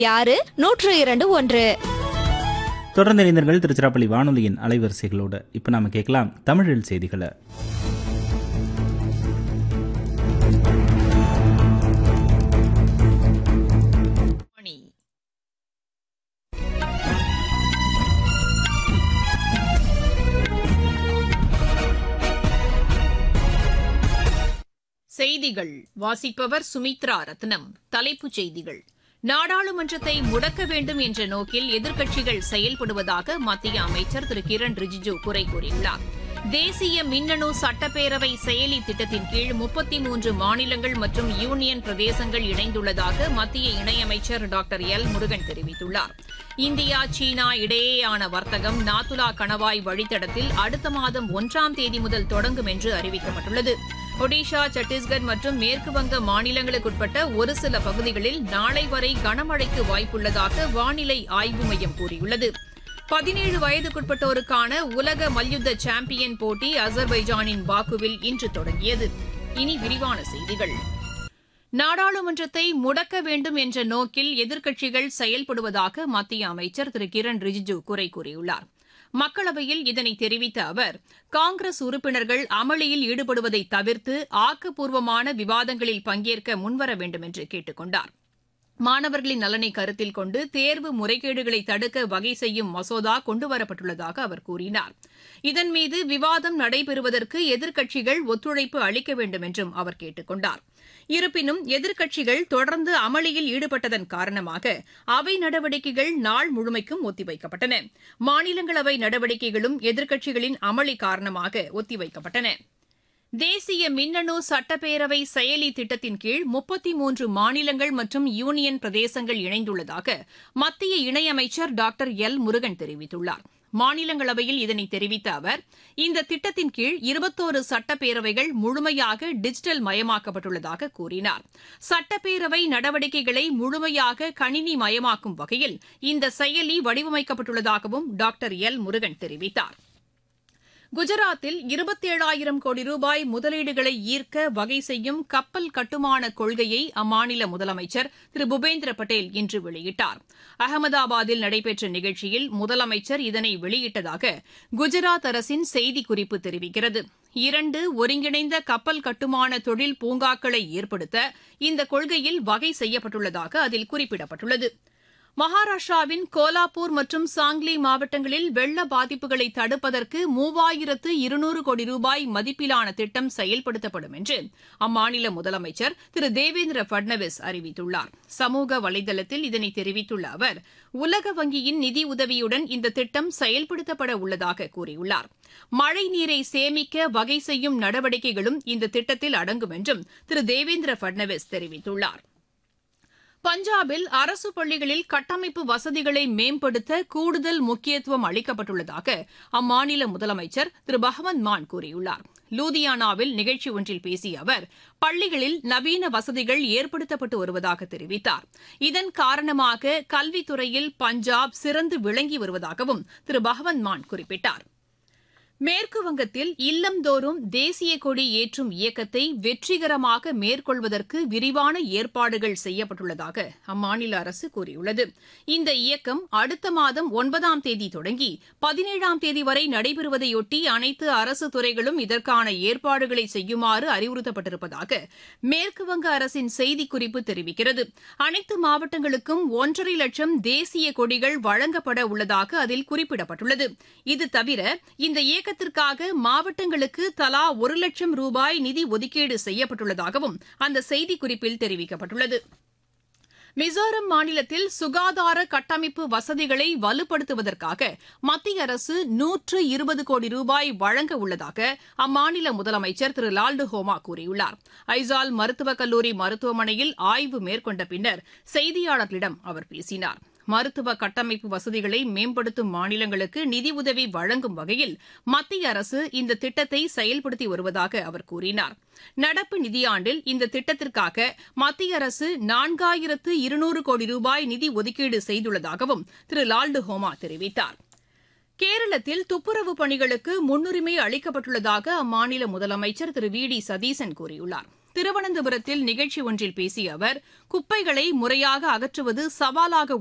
யாரு நூற்று இரண்டு ஒன்று தொடர்ந்து இணைந்தர்கள் திருச்சிராப்பள்ளி வானொலியின் அலைவரிசைகளோடு இப்போ நாம கேட்கலாம் தமிழில் செய்திகளை மணி செய்திகள் வாசிப்பவர் சுமித்ரா ரத்னம் தலைப்புச் செய்திகள் நாடாளுமன்றத்தை முடக்க வேண்டும் என்ற நோக்கில் எதிர்க்கட்சிகள் செயல்படுவதாக மத்திய அமைச்சர் திரு கிரண் ரிஜிஜு குறை கூறியுள்ளார் தேசிய மின்னணு சட்டப்பேரவை செயலி திட்டத்தின் கீழ் முப்பத்தி மூன்று மாநிலங்கள் மற்றும் யூனியன் பிரதேசங்கள் இணைந்துள்ளதாக மத்திய இணையமைச்சர் டாக்டர் எல் முருகன் தெரிவித்துள்ளார் இந்தியா சீனா இடையேயான வர்த்தகம் நாத்துலா கணவாய் வழித்தடத்தில் அடுத்த மாதம் ஒன்றாம் தேதி முதல் தொடங்கும் என்று அறிவிக்கப்பட்டுள்ளது ஒடிஷா சத்தீஸ்கர் மற்றும் மேற்குவங்க மாநிலங்களுக்குட்பட்ட ஒரு சில பகுதிகளில் நாளை வரை கனமழைக்கு வாய்ப்புள்ளதாக வானிலை ஆய்வு மையம் கூறியுள்ளது பதினேழு வயதுக்குட்பட்டோருக்கான உலக மல்யுத்த சாம்பியன் போட்டி அசர்பைஜானின் பாக்குவில் இன்று தொடங்கியது இனி விரிவான செய்திகள் நாடாளுமன்றத்தை முடக்க வேண்டும் என்ற நோக்கில் எதிர்க்கட்சிகள் செயல்படுவதாக மத்திய அமைச்சர் திரு கிரண் ரிஜிஜு குறை கூறியுள்ளார் மக்களவையில் இதனை தெரிவித்த அவர் காங்கிரஸ் உறுப்பினர்கள் அமளியில் ஈடுபடுவதை தவிர்த்து ஆக்கப்பூர்வமான விவாதங்களில் பங்கேற்க முன்வர வேண்டும் என்று கேட்டுக் கொண்டார் மாணவர்களின் நலனை கருத்தில் கொண்டு தேர்வு முறைகேடுகளை தடுக்க வகை செய்யும் மசோதா கொண்டுவரப்பட்டுள்ளதாக அவர் கூறினார் இதன் மீது விவாதம் நடைபெறுவதற்கு எதிர்க்கட்சிகள் ஒத்துழைப்பு அளிக்க வேண்டும் என்றும் அவர் கேட்டுக் கொண்டார் இருப்பினும் எதிர்க்கட்சிகள் தொடர்ந்து அமளியில் ஈடுபட்டதன் காரணமாக அவை நடவடிக்கைகள் நாள் முழுமைக்கும் ஒத்திவைக்கப்பட்டன மாநிலங்களவை நடவடிக்கைகளும் எதிர்க்கட்சிகளின் அமளி காரணமாக ஒத்திவைக்கப்பட்டன தேசிய மின்னணு சட்டப்பேரவை செயலி திட்டத்தின் கீழ் முப்பத்தி மூன்று மாநிலங்கள் மற்றும் யூனியன் பிரதேசங்கள் இணைந்துள்ளதாக மத்திய இணையமைச்சர் டாக்டர் எல் முருகன் தெரிவித்துள்ளார் மாநிலங்களவையில் இதனை தெரிவித்த அவர் இந்த திட்டத்தின் கீழ் இருபத்தோரு சட்டப்பேரவைகள் முழுமையாக டிஜிட்டல் மயமாக்கப்பட்டுள்ளதாக கூறினார் சட்டப்பேரவை நடவடிக்கைகளை முழுமையாக கணினி மயமாக்கும் வகையில் இந்த செயலி வடிவமைக்கப்பட்டுள்ளதாகவும் டாக்டர் எல் முருகன் தெரிவித்தார் குஜராத்தில் இருபத்தேழாயிரம் கோடி ரூபாய் முதலீடுகளை ஈர்க்க வகை செய்யும் கப்பல் கட்டுமான கொள்கையை அம்மாநில முதலமைச்சர் திரு பூபேந்திர பட்டேல் இன்று வெளியிட்டார் அகமதாபாத்தில் நடைபெற்ற நிகழ்ச்சியில் முதலமைச்சர் இதனை வெளியிட்டதாக குஜராத் அரசின் செய்திக்குறிப்பு தெரிவிக்கிறது இரண்டு ஒருங்கிணைந்த கப்பல் கட்டுமான தொழில் பூங்காக்களை ஏற்படுத்த இந்த கொள்கையில் வகை செய்யப்பட்டுள்ளதாக அதில் குறிப்பிடப்பட்டுள்ளது மகாராஷ்டிராவின் கோலாப்பூர் மற்றும் சாங்லி மாவட்டங்களில் வெள்ள பாதிப்புகளை தடுப்பதற்கு மூவாயிரத்து இருநூறு கோடி ரூபாய் மதிப்பிலான திட்டம் செயல்படுத்தப்படும் என்று அம்மாநில முதலமைச்சர் திரு தேவேந்திர பட்னவிஸ் அறிவித்துள்ளார் சமூக வலைதளத்தில் இதனை தெரிவித்துள்ள அவர் உலக வங்கியின் நிதி உதவியுடன் இந்த திட்டம் செயல்படுத்தப்பட உள்ளதாக கூறியுள்ளார் மழை நீரை சேமிக்க வகை செய்யும் நடவடிக்கைகளும் இந்த திட்டத்தில் அடங்கும் என்றும் திரு தேவேந்திர பட்னவிஸ் தெரிவித்துள்ளார் பஞ்சாபில் அரசு பள்ளிகளில் கட்டமைப்பு வசதிகளை மேம்படுத்த கூடுதல் முக்கியத்துவம் அளிக்கப்பட்டுள்ளதாக அம்மாநில முதலமைச்சர் திரு பகவந்த் மான் கூறியுள்ளார் லூதியானாவில் நிகழ்ச்சி ஒன்றில் பேசிய அவர் பள்ளிகளில் நவீன வசதிகள் ஏற்படுத்தப்பட்டு வருவதாக தெரிவித்தார் இதன் காரணமாக கல்வித்துறையில் பஞ்சாப் சிறந்து விளங்கி வருவதாகவும் திரு பகவந்த் மான் குறிப்பிட்டார் மேற்கு வங்கத்தில் இல்லந்தோறும் தேசிய கொடி ஏற்றும் இயக்கத்தை வெற்றிகரமாக மேற்கொள்வதற்கு விரிவான ஏற்பாடுகள் செய்யப்பட்டுள்ளதாக அம்மாநில அரசு கூறியுள்ளது இந்த இயக்கம் அடுத்த மாதம் ஒன்பதாம் தேதி தொடங்கி பதினேழாம் தேதி வரை நடைபெறுவதையொட்டி அனைத்து அரசு துறைகளும் இதற்கான ஏற்பாடுகளை செய்யுமாறு அறிவுறுத்தப்பட்டிருப்பதாக மேற்குவங்க அரசின் செய்திக்குறிப்பு தெரிவிக்கிறது அனைத்து மாவட்டங்களுக்கும் ஒன்றரை லட்சம் தேசிய கொடிகள் வழங்கப்பட உள்ளதாக அதில் குறிப்பிடப்பட்டுள்ளது இது தவிர இந்த இயக்க இயக்கத்திற்காக மாவட்டங்களுக்கு தலா ஒரு லட்சம் ரூபாய் நிதி ஒதுக்கீடு செய்யப்பட்டுள்ளதாகவும் அந்த செய்திக்குறிப்பில் தெரிவிக்கப்பட்டுள்ளது மிசோரம் மாநிலத்தில் சுகாதார கட்டமைப்பு வசதிகளை வலுப்படுத்துவதற்காக மத்திய அரசு நூற்று இருபது கோடி ரூபாய் வழங்க உள்ளதாக அம்மாநில முதலமைச்சர் திரு லால்டு ஹோமா கூறியுள்ளார் ஐசால் மருத்துவக் கல்லூரி மருத்துவமனையில் ஆய்வு மேற்கொண்ட பின்னர் செய்தியாளர்களிடம் அவர் பேசினார் மருத்துவ கட்டமைப்பு வசதிகளை மேம்படுத்தும் மாநிலங்களுக்கு நிதி உதவி வழங்கும் வகையில் மத்திய அரசு இந்த திட்டத்தை செயல்படுத்தி வருவதாக அவர் கூறினார் நடப்பு நிதியாண்டில் இந்த திட்டத்திற்காக மத்திய அரசு நான்காயிரத்து இருநூறு கோடி ரூபாய் நிதி ஒதுக்கீடு செய்துள்ளதாகவும் திரு லால்டு ஹோமா தெரிவித்தார் கேரளத்தில் துப்புரவு பணிகளுக்கு முன்னுரிமை அளிக்கப்பட்டுள்ளதாக அம்மாநில முதலமைச்சர் திரு வி டி சதீசன் கூறியுள்ளார் திருவனந்தபுரத்தில் நிகழ்ச்சி ஒன்றில் பேசிய அவர் குப்பைகளை முறையாக அகற்றுவது சவாலாக